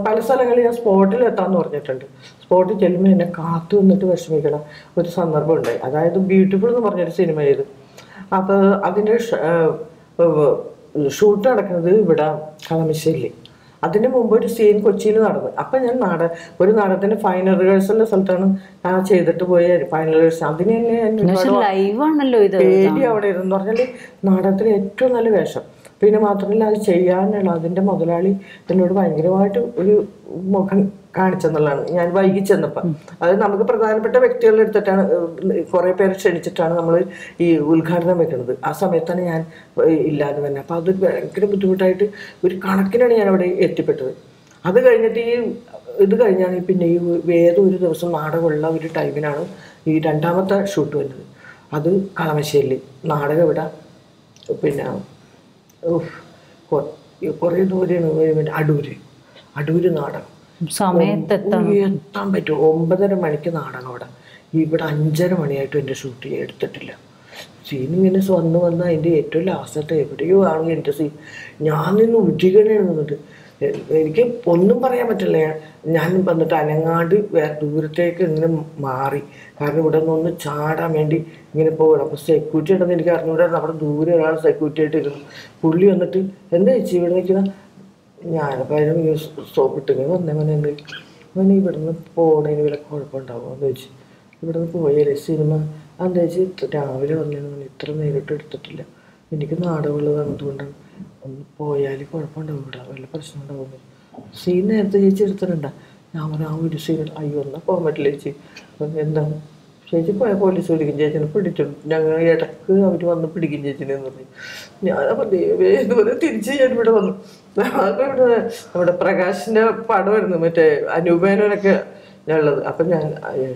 പല സ്ഥലങ്ങളിൽ ഞാൻ സ്പോട്ടിൽ എത്താന്ന് പറഞ്ഞിട്ടുണ്ട് സ്പോട്ടിൽ ചെല്ലുമ്പോൾ എന്നെ കാത്തു നിന്നിട്ട് വിഷമിക്കണ ഒരു സന്ദർഭം ഉണ്ടായി അതായത് ബ്യൂട്ടിഫുൾ എന്ന് പറഞ്ഞൊരു സിനിമ ചെയ്തു അപ്പോൾ അതിൻ്റെ ഷൂട്ട് നടക്കുന്നത് ഇവിടെ കളമശ്ശേരിയിൽ അതിന് മുമ്പ് ഒരു സീൻ കൊച്ചിയിൽ നടന്നു അപ്പം ഞാൻ നാട ഒരു നാടകത്തിൻ്റെ ഫൈനൽ റിഹേഴ്സലിൻ്റെ സ്ഥലത്താണ് ഞാൻ ചെയ്തിട്ട് പോയ ഫൈനൽ റിഹേഴ്സൽ അതിന് തന്നെ ഞാൻ ഒരുപാട് ലൈവ് ആണല്ലോ ഇത് പേടി അവിടെ ഇരുന്ന് പറഞ്ഞാൽ നാടകത്തിലെ ഏറ്റവും നല്ല വേഷം പിന്നെ മാത്രമല്ല അത് ചെയ്യാനുള്ള അതിൻ്റെ മുതലാളി എന്നോട് ഭയങ്കരമായിട്ട് ഒരു മുഖം കാണിച്ചെന്നുള്ളതാണ് ഞാൻ വൈകി ചെന്നപ്പോൾ അത് നമുക്ക് പ്രധാനപ്പെട്ട വ്യക്തികളെ എടുത്തിട്ടാണ് കുറേ പേരെ ക്ഷണിച്ചിട്ടാണ് നമ്മൾ ഈ ഉദ്ഘാടനം വെക്കുന്നത് ആ സമയത്താണ് ഞാൻ ഏഹ് ഇല്ലാതെ തന്നെ അപ്പോൾ അത് ഭയങ്കര ബുദ്ധിമുട്ടായിട്ട് ഒരു കണക്കിനാണ് ഞാൻ അവിടെ എത്തിപ്പെട്ടത് അത് കഴിഞ്ഞിട്ട് ഈ ഇത് കഴിഞ്ഞാണ് ഈ പിന്നെ ഈ വേറെ ഒരു ദിവസം നാടകമുള്ള ഒരു ടൈമിനാണ് ഈ രണ്ടാമത്തെ ഷൂട്ട് വരുന്നത് അത് കളമശ്ശേരിയിൽ നാടകം ഇവിടെ പിന്നെ ഉഫ്, കൊ- കുറേ ദൂരെയാണ് പിന്നെ അടൂര് അടൂര് നാടകം സമയത്ത് ഉയ്യ്, എത്താൻ പറ്റും ഒമ്പതര മണിക്ക് നാടകം അവിടെ ഇവിടെ അഞ്ചര മണിയായിട്ടും എൻ്റെ ഷൂട്ട് ചെയ്യാൻ എടുത്തിട്ടില്ല സീൻ ഇങ്ങനെ വന്ന് വന്ന് അതിൻ്റെ ഏറ്റവും ലാസ്റ്റത്തെ എവിടെയോ ആണ് എൻ്റെ സീൻ ഞാൻ നിന്ന് ഉരുകണയാണ് നിന്നിട്ട് എ- എനിക്ക് ഒന്നും പറയാൻ പറ്റില്ല ഞാൻ വന്നിട്ട് അനങ്ങാണ്ട് വേറെ ദൂരത്തേക്ക് ഇങ്ങനെ മാറി കാരണം ഇവിടെ നിന്ന് ഒന്ന് ചാടാൻ വേണ്ടി ഇങ്ങനെ പോകണം അപ്പോൾ സെക്യൂരിറ്റി ഉണ്ടെന്ന് എനിക്ക് അറിഞ്ഞൂടാ അവിടെ ദൂരെ ഒരാൾ സെക്യൂരിറ്റി ആയിട്ട് ഇരുന്നു പുള്ളി വന്നിട്ട് എന്താ ചേച്ചി ഇവിടെ നിൽക്കുന്ന ഞാനപ്പോൾ അതിന് സോപ്പിട്ട് ഇങ്ങനെ വന്നേ മോനെ എന്ത് മോനെ ഇവിടുന്ന് പോണതിന് വല്ല കുഴപ്പമുണ്ടാവുമോ എന്ന് ചോദിച്ചു ഇവിടുന്ന് പോയാലേ സിനിമ എന്താ വെച്ച് രാവിലെ വന്നതിന് ഇത്ര നേരിട്ട് എടുത്തിട്ടില്ല എനിക്ക് നാടകമുള്ളതാണ് അതുകൊണ്ടാണ് ഒന്ന് പോയാൽ കുഴപ്പമുണ്ടാവും ഇവിടെ വല്ല പ്രശ്നം ഉണ്ടാവും സീൻ നേരത്തെ ചേച്ചി എടുത്തിട്ടുണ്ടാ ഞാൻ പറഞ്ഞു ആ ഒരു സീൻ അയ്യോ എന്നാ പോകാൻ പറ്റില്ല ചേച്ചി അപ്പം എന്താണ് ചേച്ചി പോയ പോലീസ് പിടിക്കും ചേച്ചിനെ പിടിച്ചു ഞങ്ങൾ ഇടക്ക് അവർ വന്ന് പിടിക്കും ചേച്ചിനെ എന്ന് പറഞ്ഞു ഞാനപ്പോൾ ദൈവേ ഇതുപോലെ തിരിച്ച് ഞാൻ ഇവിടെ വന്നു അപ്പോൾ ഇവിടെ നമ്മുടെ പ്രകാശിൻ്റെ പടമായിരുന്നു മറ്റേ അനൂപേനൊക്കെ ഉള്ളത് അപ്പം ഞാൻ അയ്യ,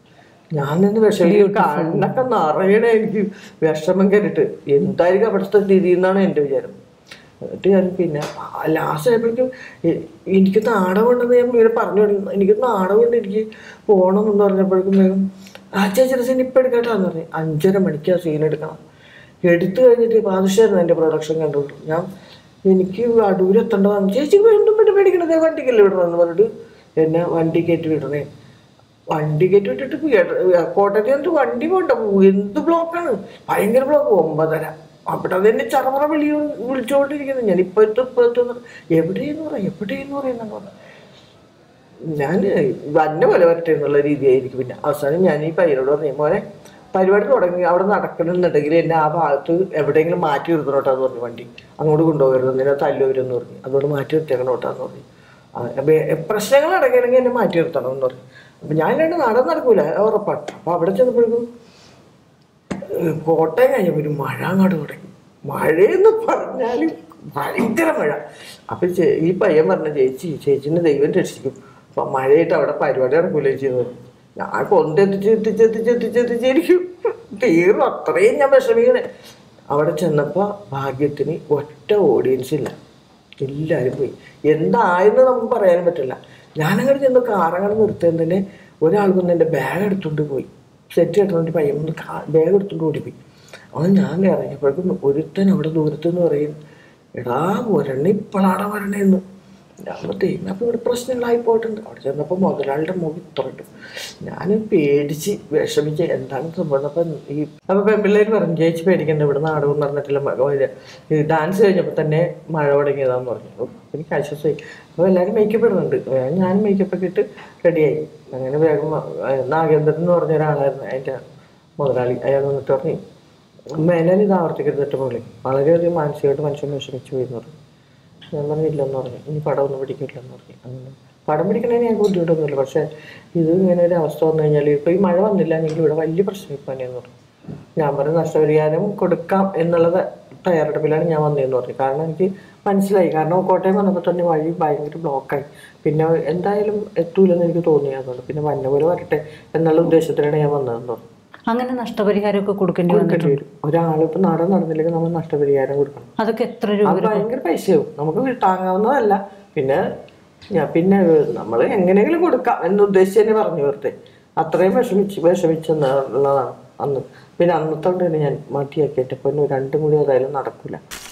ഞാൻ നിന്ന് വിഷമിക്കും കണ്ണൊക്കെ നിറയണേ എനിക്ക് വിഷമം കയറിയിട്ട് എന്തായിരിക്കും അവിടുത്തെ സ്ഥിതി എന്നാണ് എൻ്റെ വിചാരം എന്നിട്ട് ഞാൻ പിന്നെ ലാസ്റ്റ് ആയപ്പോഴേക്കും എ- എനിക്ക് നാടകമുണ്ടെന്ന് ഞാൻ ഇങ്ങനെ പറഞ്ഞു തുടങ്ങി എനിക്ക് നാടകമുണ്ട് എനിക്ക് പോകണം എന്ന് പറഞ്ഞപ്പോഴേക്കും വേഗം ആ ചേച്ചിയുടെ സീൻ ഇപ്പം എടുക്കട്ടാന്ന് പറഞ്ഞു അഞ്ചര മണിക്ക് ആ സീൻ എടുക്കണം എടുത്തു കഴിഞ്ഞിട്ട് പാദശ്ശേരാണ് എൻ്റെ പ്രൊഡക്ഷൻ കണ്ടുള്ളൂ ഞാൻ എനിക്ക് അടൂരെത്തേണ്ടതാണ് ചേച്ചി വീണ്ടും പിന്നെ മേടിക്കണത് വണ്ടിക്കല്ലേ വിടണമെന്ന് പറഞ്ഞിട്ട് എന്നെ വണ്ടി കയറ്റി വിടണേ വണ്ടി കയറ്റി വിട്ടിട്ട് എട- കോട്ടയത്ത് എന്നിട്ട് വണ്ടി പോണ്ട എന്ത് ബ്ലോക്കാണ് ഭയങ്കര ബ്ലോക്ക് ഒമ്പതര അവിടെ തന്നെ ചറമറ വിളി വിളിച്ചുകൊണ്ടിരിക്കുന്നു ഞാൻ ഇപ്പോഴത്തെ ഇപ്പോഴത്തെ എവിടെയെന്ന് പറയാം എവിടെയെന്ന് പറയുന്നുണ്ട് പറഞ്ഞു ഞാൻ വന്ന പോലെ വരട്ടെ എന്നുള്ള രീതിയായിരിക്കും പിന്നെ അവസാനം ഞാൻ ഈ പയ്യനോട് പറഞ്ഞു മോനെ പരിപാടി തുടങ്ങി അവിടെ നടക്കണമെന്നുണ്ടെങ്കിൽ എന്നെ ആ ഭാഗത്ത് എവിടെയെങ്കിലും മാറ്റി നിർത്തണോട്ടാന്ന് പറഞ്ഞു വണ്ടി അങ്ങോട്ട് കൊണ്ടുപോകരുത് നിന്നെ തല്ലുവരെന്ന് പറഞ്ഞു അതുകൊണ്ട് മാറ്റി നിർത്തിയേക്കണോട്ടാന്ന് പറഞ്ഞു ആ, അപ്പൊ പ്രശ്നങ്ങൾ നടക്കണമെങ്കിൽ എന്നെ മാറ്റി നിർത്തണം എന്ന് പറഞ്ഞു അപ്പൊ ഞാൻ രണ്ട് നാടകം നടക്കൂല ഉറപ്പാണ് അപ്പൊ അവിടെ ചെന്നപ്പോഴേക്കും ഏഹ് കോട്ടയം കഴിഞ്ഞപ്പോൾ ഒരു മഴ അങ്ങോട്ട് തുടങ്ങി മഴയെന്ന് പറഞ്ഞാൽ ഭയങ്കര മഴ അപ്പം ചേ- ഈ പയ്യൻ പറഞ്ഞ ചേച്ചി ചേച്ചിനെ ദൈവം രക്ഷിക്കും അപ്പം മഴയായിട്ട് അവിടെ പരിപാടി നടക്കൂല ചേച്ചി എന്ന് പറഞ്ഞു ഞാൻ കൊണ്ടെത്തിച്ച് എത്തിച്ച് എത്തിച്ച് എത്തിച്ച് എത്തിച്ച് എനിക്ക് തീർന്നു അത്രയും ഞാൻ വിഷമിക്കണേ അവിടെ ചെന്നപ്പോൾ ഭാഗ്യത്തിന് ഒറ്റ ഓഡിയൻസ് ഇല്ല എല്ലാവരും പോയി എന്തായെന്ന് നമുക്ക് പറയാനും പറ്റില്ല ഞാനങ്ങനെ ചെന്ന് കാറങ്ങനെ നിർത്തിയത് തന്നെ ഒരാൾ വന്ന് എൻ്റെ ബാഗ് എടുത്തുകൊണ്ട് പോയി സെറ്റ് കെട്ടുന്ന പയ്യൻ വന്ന് ബാഗ് എടുത്തുകൊണ്ട് ഓടിപ്പോയി അവൻ ഞാൻ ഇറങ്ങിയപ്പോഴേക്കും ഒരുത്തൻ അവിടെ ദൂരത്തുനിന്ന് പറയും എടാ ഒരെണ്ണ ഇപ്പോഴാടാ വരണേന്ന് ഞാൻ ദൈവം അപ്പോൾ ഇവിടെ പ്രശ്നങ്ങളായി പോയിട്ടുണ്ട് അവിടെ ചെന്നപ്പോൾ മുതലാളിയുടെ മുഖം ഇത്രണ്ട് ഞാൻ പേടിച്ച് വിഷമിച്ച് എന്താണ് സംഭവം അപ്പം ഈ അപ്പോൾ പെൺപിള്ളേർ പറഞ്ഞു ചേച്ചി പേടിക്കണ്ട ഇവിടെ നാടകം നടന്നിട്ടില്ല മ- ഒരു ഈ ഡാൻസ് കഴിഞ്ഞപ്പോൾ തന്നെ മഴ തുടങ്ങിയതാന്ന് പറഞ്ഞു അപ്പോൾ എനിക്ക് ആശ്വാസമായി അപ്പോൾ എല്ലാവരും മേക്കപ്പ് ഇടുന്നുണ്ട് വേഗം ഞാൻ മേക്കപ്പ് ഒക്കെ ഇട്ട് റെഡിയായി അങ്ങനെ വേഗം ആ, നാഗേന്ദ്രൻ എന്ന് പറഞ്ഞ ഒരാളായിരുന്നു അതിൻ്റെ മുതലാളി അയാൾ വന്നിട്ട് പറഞ്ഞു മേലാൽ ഇത് ആവർത്തിക്കരുതിട്ട് മുകളിൽ വളരെയധികം മാനസികമായിട്ട് മനുഷ്യൻ വിഷമിച്ചു പോയി എന്ന് പറഞ്ഞു ഞാൻ പറഞ്ഞില്ലെന്ന് പറഞ്ഞു ഇനി പടമൊന്നും പിടിക്കില്ലെന്ന് പറഞ്ഞു അങ്ങനെ പടം പിടിക്കണതിന് ഞങ്ങൾക്ക് ബുദ്ധിമുട്ടൊന്നുമില്ല പക്ഷേ ഇത് ഇങ്ങനെ ഒരു അവസ്ഥ വന്നു കഴിഞ്ഞാൽ ഇപ്പോൾ ഈ മഴ വന്നില്ല എങ്കിൽ ഇവിടെ വലിയ പ്രശ്നം ഇപ്പം തന്നെയെന്ന് പറഞ്ഞു ഞാൻ പറഞ്ഞു നഷ്ടപരിഹാരം കൊടുക്കാം എന്നുള്ള തയ്യാറെടുപ്പിലാണ് ഞാൻ വന്നതെന്ന് പറഞ്ഞു കാരണം എനിക്ക് മനസ്സിലായി കാരണം കോട്ടയം വന്നപ്പോൾ തന്നെ വഴി ഭയങ്കര ബ്ലോക്കായി പിന്നെ എന്തായാലും എത്തൂലെന്ന് എനിക്ക് തോന്നി അതുകൊണ്ട് പിന്നെ വന്ന പോലെ വരട്ടെ എന്നുള്ള ഉദ്ദേശത്തിലാണ് ഞാൻ വന്നതെന്ന് പറഞ്ഞു അങ്ങനെ നഷ്ടപരിഹാരമൊക്കെ കൊടുക്കേണ്ടി വന്നു കൊടുക്കേണ്ടി വരും ഒരാളിപ്പോൾ നാടൻ നടന്നില്ലെങ്കിൽ നമ്മൾ നഷ്ടപരിഹാരം കൊടുക്കണം അതൊക്കെ എത്ര രൂപ അത് ഭയങ്കര പൈസയാവും നമുക്ക് താങ്ങാവുന്നതല്ല പിന്നെ ഞാൻ പിന്നെ നമ്മൾ എങ്ങനെയെങ്കിലും കൊടുക്കാം എന്ന് ഉദ്ദേശിച്ച് തന്നെ പറഞ്ഞു വെറുതെ അത്രയും വിഷമിച്ച് വിഷമിച്ചെന്നുള്ളതാണ് അന്ന് പിന്നെ അന്നത്തോണ്ട് തന്നെ ഞാൻ മാറ്റിയാക്കിയിട്ട് ഇപ്പം രണ്ടും കൂടി ഏതായാലും നടക്കില്ല